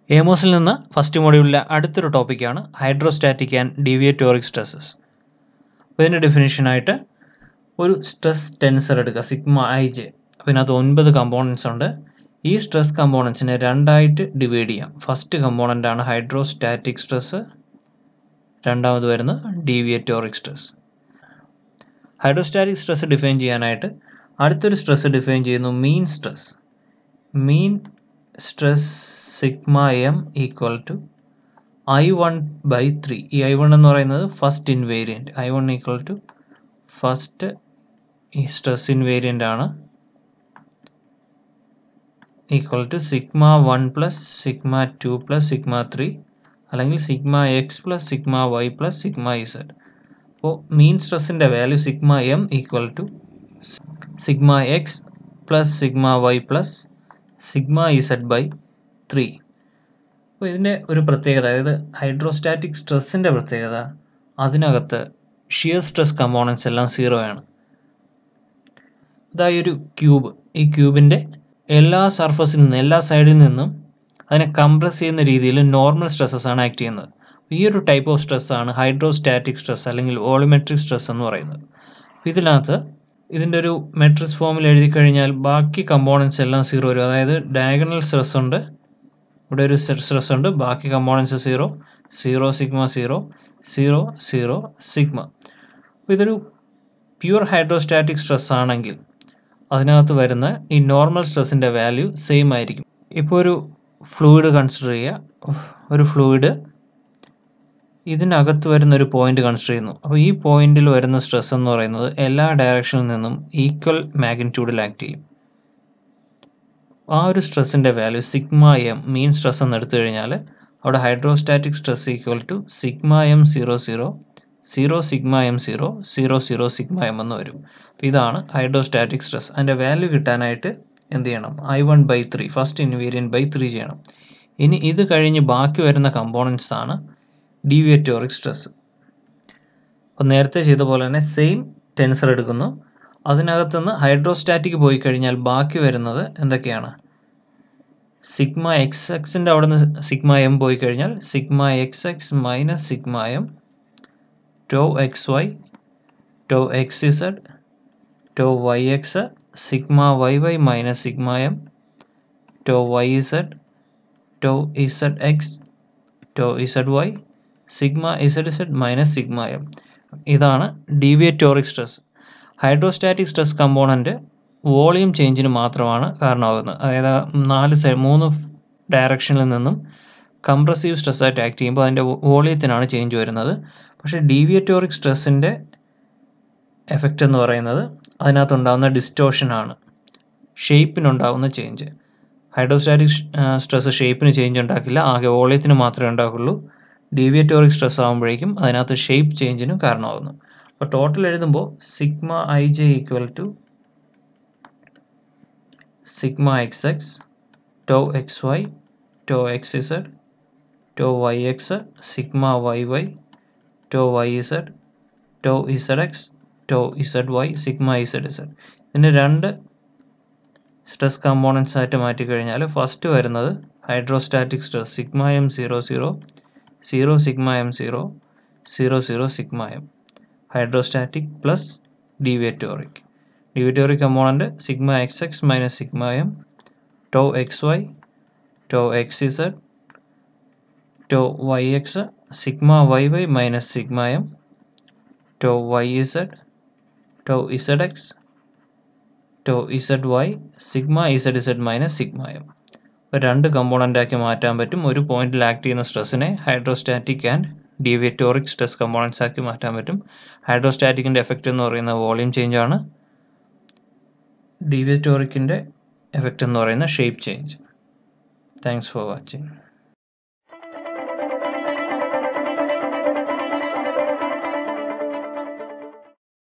ഏമോസിൽ നിന്ന് ഫസ്റ്റ് മൊഡ്യൂളിലെ അടുത്തൊരു ടോപ്പിക്കാണ് ഹൈഡ്രോസ്റ്റാറ്റിക് ആൻഡ് ഡീവിയേറ്റോറിക് സ്ട്രെസ്സസ് അപ്പോൾ ഇതിൻ്റെ ഡെഫിനേഷനായിട്ട് ഒരു സ്ട്രെസ് ടെൻസർ എടുക്കുക സിഗ്മ ഐ ജെ അപ്പോൾ ഇതിനകത്ത് ഒൻപത് കമ്പോണൻസ് ഉണ്ട് ഈ സ്ട്രെസ് കമ്പോണൻസിനെ രണ്ടായിട്ട് ഡിവൈഡ് ചെയ്യാം ഫസ്റ്റ് കമ്പോണൻ്റ് ആണ് ഹൈഡ്രോസ്റ്റാറ്റിക് സ്ട്രെസ് രണ്ടാമത് വരുന്ന deviatoric stress hydrostatic stress define ചെയ്യാനായിട്ട് അടുത്തൊരു സ്ട്രെസ് ഡിഫൈൻ ചെയ്യുന്നു mean stress mean stress sigma M equal to I one by three ഈ ഐ വൺ എന്ന് പറയുന്നത് first invariant I one equal to first ഈ സ്ട്രെസ് ഇൻവേരിയൻ്റ് ആണ് equal to sigma one plus sigma two plus sigma three അല്ലെങ്കിൽ sigma X plus sigma Y plus sigma Z അപ്പോൾ മീൻ സ്ട്രെസ്സിൻ്റെ value sigma M equal to sigma X plus sigma Y plus sigma Z by three അപ്പോൾ ഇതിൻ്റെ ഒരു പ്രത്യേകത അതായത് hydrostatic സ്ട്രെസ്സിൻ്റെ പ്രത്യേകത അതിനകത്ത് ഷിയർ സ്ട്രെസ് കമ്പോണൻസ് എല്ലാം സീറോ ആണ് ഇതായി ഒരു ക്യൂബ് ഈ ക്യൂബിൻ്റെ എല്ലാ സർഫസിൽ നിന്നും എല്ലാ സൈഡിൽ നിന്നും അതിനെ കംപ്രസ് ചെയ്യുന്ന രീതിയിൽ നോർമൽ സ്ട്രെസ്സസ് ആണ് ആക്ട് ചെയ്യുന്നത് ഈ ഒരു ടൈപ്പ് ഓഫ് സ്ട്രെസ് ആണ് ഹൈഡ്രോസ്റ്റാറ്റിക് സ്ട്രെസ് അല്ലെങ്കിൽ വോളിമെട്രിക് സ്ട്രെസ് എന്ന് പറയുന്നത് ഇതിനകത്ത് ഇതിൻ്റെ ഒരു മെട്രിക്സ് ഫോമിൽ എഴുതി കഴിഞ്ഞാൽ ബാക്കി കമ്പോണൻസ് എല്ലാം സീറോ വരും അതായത് ഡയഗണൽ സ്ട്രെസ് ഉണ്ട് ഇവിടെ ഒരു സ്ട്രെസ് ഉണ്ട് ബാക്കി components zero zero sigma zero zero zero sigma അപ്പോൾ ഇതൊരു പ്യുവർ ഹൈഡ്രോസ്റ്റാറ്റിക് സ്ട്രെസ് ആണെങ്കിൽ അതിനകത്ത് വരുന്ന ഈ നോർമൽ സ്ട്രെസ്സിൻ്റെ വാല്യൂ സെയിം ആയിരിക്കും ഇപ്പോൾ ഒരു ഫ്ലൂയിഡ് കൺസിഡർ ചെയ്യുക ഒരു ഫ്ലൂയിഡ് ഇതിനകത്ത് വരുന്ന ഒരു പോയിന്റ് കൺസിഡർ ചെയ്യുന്നു അപ്പോൾ ഈ പോയിന്റിൽ വരുന്ന സ്ട്രെസ് എന്ന് പറയുന്നത് എല്ലാ ഡയറക്ഷനിൽ നിന്നും ഈക്വൽ മാഗ്നിറ്റ്യൂഡിൽ ആക്ട് ചെയ്യും ആ ഒരു സ്ട്രെസ്സിൻ്റെ value sigma M mean stress എന്ന് എടുത്തു കഴിഞ്ഞാൽ അവിടെ hydrostatic stress equal to sigma M zero zero zero sigma M zero zero zero sigma M എന്ന് വരും അപ്പോൾ ഇതാണ് ഹൈഡ്രോസ്റ്റാറ്റിക് സ്ട്രെസ് അതിൻ്റെ വാല്യൂ കിട്ടാനായിട്ട് എന്ത് ചെയ്യണം I one by three first invariant by three ചെയ്യണം ഇനി ഇത് കഴിഞ്ഞ് ബാക്കി വരുന്ന കമ്പോണൻസ് ആണ് ഡീവിയേറ്റോറിക് സ്ട്രെസ് അപ്പോൾ നേരത്തെ ചെയ്ത പോലെ തന്നെ സെയിം ടെൻസർ എടുക്കുന്നു അതിനകത്തുനിന്ന് ഹൈഡ്രോസ്റ്റാറ്റിക് പോയി കഴിഞ്ഞാൽ ബാക്കി വരുന്നത് എന്തൊക്കെയാണ് സിഗ്മ എക്സ് എക്സിൻ്റെ അവിടെ നിന്ന് സിഗ്മ എം പോയി കഴിഞ്ഞാൽ sigma X X minus sigma M tau X Y tau X Z tau Y X sigma Y Y minus sigma M tau Y Z tau Z X tau Z Y sigma Z Z minus sigma M ഇതാണ് deviatoric stress hydrostatic stress component volume ചേഞ്ചിന് മാത്രമാണ് കാരണമാകുന്നത് അതായത് നാല് side മൂന്ന് ഡയറക്ഷനിൽ നിന്നും compressive സ്ട്രെസ്സായിട്ട് act ചെയ്യുമ്പോൾ അതിൻ്റെ വോളിയത്തിനാണ് ചേഞ്ച് വരുന്നത് പക്ഷേ ഡീവിയേറ്റോറിക് സ്ട്രെസ്സിൻ്റെ എഫക്റ്റ് എന്ന് പറയുന്നത് അതിനകത്തുണ്ടാകുന്ന ഡിസ്റ്റോഷനാണ് ഷേപ്പിനുണ്ടാകുന്ന ചേഞ്ച് ഹൈഡ്രോസ്റ്റാറ്റിക് സ്ട്രെസ് ഷേപ്പിന് ചേഞ്ച് ഉണ്ടാക്കില്ല ആകെ വോളിയത്തിന് മാത്രമേ ഉണ്ടാക്കുള്ളൂ ഡീവിയേറ്റോറിക് സ്ട്രെസ് ആകുമ്പോഴേക്കും അതിനകത്ത് ഷേപ്പ് ചേഞ്ചിനും കാരണമാകുന്നു അപ്പോൾ ടോട്ടൽ എഴുതുമ്പോൾ sigma I J equal to sigma X X tau X Y tau X Z tau Y X sigma Y Y tau Y Z tau Z X tau Z Y sigma Z Z ഇതിൻ്റെ രണ്ട് stress components ആയിട്ട് മാറ്റിക്കഴിഞ്ഞാൽ first വരുന്നത് hydrostatic stress sigma M zero zero zero sigma M zero zero zero sigma M hydrostatic plus deviatoric deviatoric component sigma X X minus sigma M tau X Y tau X Z tau Y X sigma Y Y minus sigma M tau Y Z tau Z X tau Z Y sigma Z Z minus sigma m രണ്ട് component ആക്കി മാറ്റാൻ പറ്റും ഒരു പോയിന്റിൽ act ചെയ്യുന്ന സ്ട്രെസ്സിനെ hydrostatic and deviatoric stress components ആക്കി മാറ്റാൻ പറ്റും ഹൈഡ്രോസ്റ്റാറ്റിക്കിൻ്റെ എഫക്റ്റ് എന്ന് പറയുന്ന വോളിയം ചേഞ്ച് ആണ് ഡീവിയേറ്റോറിക്കിൻ്റെ എഫക്റ്റ് എന്ന് പറയുന്ന shape change thanks for watching